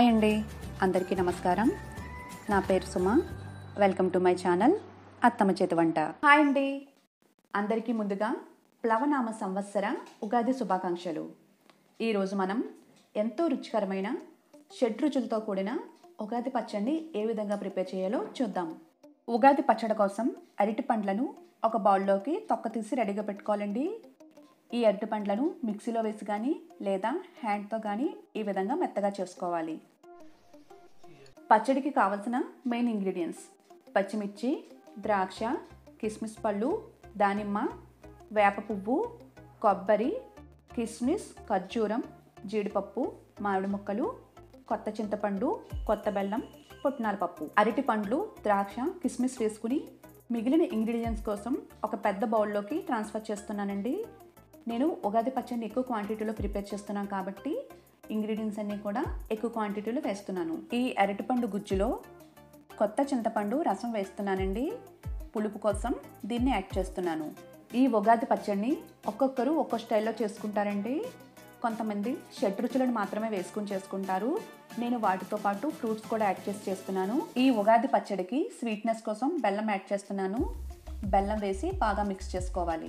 hi అండి అందరికీ నమస్కారం నా పేరు Suma welcome to my channel అత్తమ్మ చేతి వంట హాయ్ అండి అందరికీ ముందుగా ప్లవనామ సంవత్సర ఉగాది శుభాకాంక్షలు ఈరోజు మనం ఎంతో రుచికరమైన షడ్ రుచులతో కూడిన ఉగాది పచ్చడిని ఏ విధంగా ప్రిపేర్ చేయాలో చూద్దాం ఉగాది పచ్చడి కోసం అరటి పండ్లను ఒక బౌల్లోకి తొక్క తీసి రెడీగా పెట్టుకోవాలండి ఈ అరటి పండ్లను మిక్సీలో వేసి కానీ లేదా హ్యాండ్తో కానీ ఈ విధంగా మెత్తగా చేసుకోవాలి పచ్చడికి కావలసిన మెయిన్ ఇంగ్రీడియంట్స్ పచ్చిమిర్చి ద్రాక్ష కిస్మిస్ పళ్ళు దానిమ్మ వేప పువ్వు కొబ్బరి కిస్మిస్ ఖర్జూరం జీడిపప్పు మామిడి ముక్కలు కొత్త చింతపండు కొత్త బెల్లం పుట్నాల పప్పు అరటి పండ్లు ద్రాక్ష కిస్మిస్ వేసుకుని మిగిలిన ఇంగ్రీడియంట్స్ కోసం ఒక పెద్ద బౌల్లోకి ట్రాన్స్ఫర్ చేస్తున్నానండి నేను ఉగాది పచ్చడిని ఎక్కువ క్వాంటిటీలో ప్రిపేర్ చేస్తున్నాను కాబట్టి ఇంగ్రీడియంట్స్ అన్నీ కూడా ఎక్కువ క్వాంటిటీలో వేస్తున్నాను ఈ అరటిపండు గుజ్జులో కొత్త చింతపండు రసం వేస్తున్నానండి పులుపు కోసం దీన్ని యాడ్ చేస్తున్నాను ఈ ఉగాది పచ్చడిని ఒక్కొక్కరు ఒక్కో స్టైల్లో చేసుకుంటారండి కొంతమంది షడ్ రుచులను మాత్రమే వేసుకుని చేసుకుంటారు నేను వాటితో పాటు ఫ్రూట్స్ కూడా యాడ్ చేసి చేస్తున్నాను ఈ ఉగాది పచ్చడికి స్వీట్నెస్ కోసం బెల్లం యాడ్ చేస్తున్నాను బెల్లం వేసి బాగా మిక్స్ చేసుకోవాలి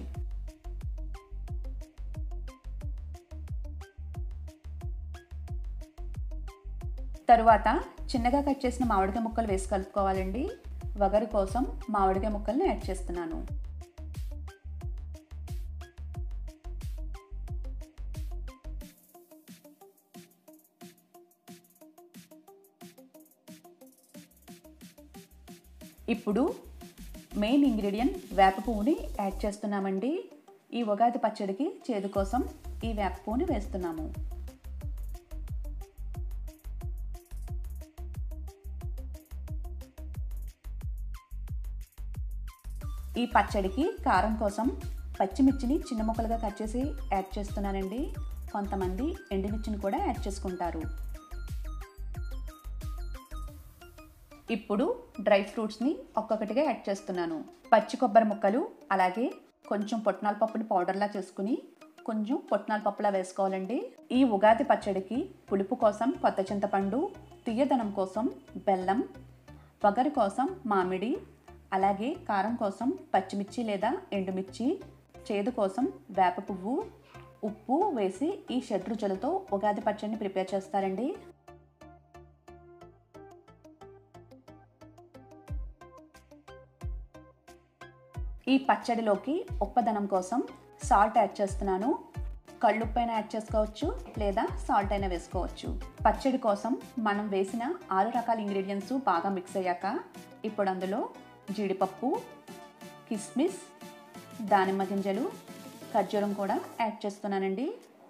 తరువాత చిన్నగా కట్ చేసిన మామిడికాయ ముక్కలు వేసి కలుపుకోవాలండి వగరు కోసం మామిడికాయ ముక్కల్ని యాడ్ చేస్తున్నాను ఇప్పుడు మెయిన్ ఇంగ్రీడియంట్ వేప పువ్వుని యాడ్ చేస్తున్నామండి ఈ ఉగాది పచ్చడికి చేదు కోసం ఈ వేప పువ్వుని వేస్తున్నాము ఈ పచ్చడికి కారం కోసం పచ్చిమిర్చిని చిన్న ముక్కలుగా కట్ చేసి యాడ్ చేస్తున్నానండి కొంతమంది ఎండుమిర్చిని కూడా యాడ్ చేసుకుంటారు ఇప్పుడు డ్రై ఫ్రూట్స్ని ఒక్కొక్కటిగా యాడ్ చేస్తున్నాను పచ్చి కొబ్బరి ముక్కలు అలాగే కొంచెం పొట్నాల పప్పుని పౌడర్లా చేసుకుని కొంచెం పొట్నాల పప్పులా వేసుకోవాలండి ఈ ఉగాది పచ్చడికి పులుపు కోసం కొత్త చింతపండు తీయదనం కోసం బెల్లం వగరు కోసం మామిడి అలాగే కారం కోసం పచ్చిమిర్చి లేదా ఎండుమిర్చి చేదు కోసం వేప పువ్వు ఉప్పు వేసి ఈ షడ్రుచులతో ఉగాది పచ్చడిని ప్రిపేర్ చేస్తారండి ఈ పచ్చడిలోకి ఉప్పదనం కోసం సాల్ట్ యాడ్ చేస్తున్నాను కళ్ళుప్పైన యాడ్ చేసుకోవచ్చు లేదా సాల్ట్ అయినా వేసుకోవచ్చు పచ్చడి కోసం మనం వేసిన ఆరు రకాల ఇంగ్రీడియంట్స్ బాగా మిక్స్ అయ్యాక ఇప్పుడు అందులో జీడిపప్పు కిస్మిస్ దానిమ్మ గింజలు ఖర్జూరం కూడా యాడ్ చేస్తున్నానండి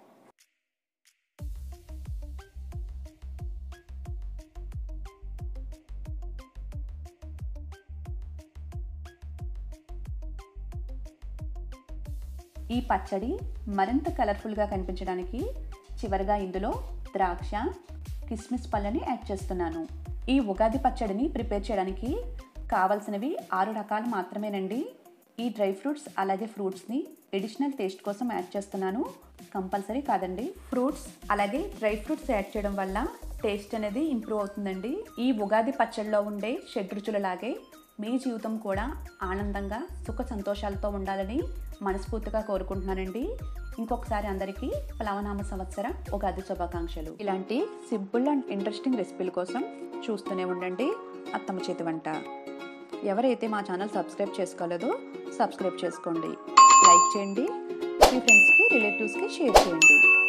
ఈ పచ్చడి మరింత కలర్ఫుల్గా కనిపించడానికి చివరిగా ఇందులో ద్రాక్ష కిస్మిస్ పళ్ళని యాడ్ చేస్తున్నాను ఈ ఉగాది పచ్చడిని ప్రిపేర్ చేయడానికి కావలసినవి ఆరు రకాలు మాత్రమేనండి ఈ డ్రై ఫ్రూట్స్ అలాగే ఫ్రూట్స్ని ఎడిషనల్ టేస్ట్ కోసం యాడ్ చేస్తున్నాను కంపల్సరీ కాదండి ఫ్రూట్స్ అలాగే డ్రై ఫ్రూట్స్ యాడ్ చేయడం వల్ల టేస్ట్ అనేది ఇంప్రూవ్ అవుతుందండి ఈ ఉగాది పచ్చడిలో ఉండే షడ్రుచులలాగే మీ జీవితం కూడా ఆనందంగా సుఖ సంతోషాలతో ఉండాలని మనస్ఫూర్తిగా కోరుకుంటున్నానండి ఇంకొకసారి అందరికీ ప్లవనామ సంవత్సర ఉగాది శుభాకాంక్షలు ఇలాంటి సింపుల్ అండ్ ఇంట్రెస్టింగ్ రెసిపీల కోసం చూస్తూనే ఉండండి అత్తమ్మ చేతి వంట ఎవరైతే మా ఛానల్ సబ్స్క్రైబ్ చేసుకోలేదో సబ్స్క్రైబ్ చేసుకోండి లైక్ చేయండి మీ ఫ్రెండ్స్కి రిలేటివ్స్కి షేర్ చేయండి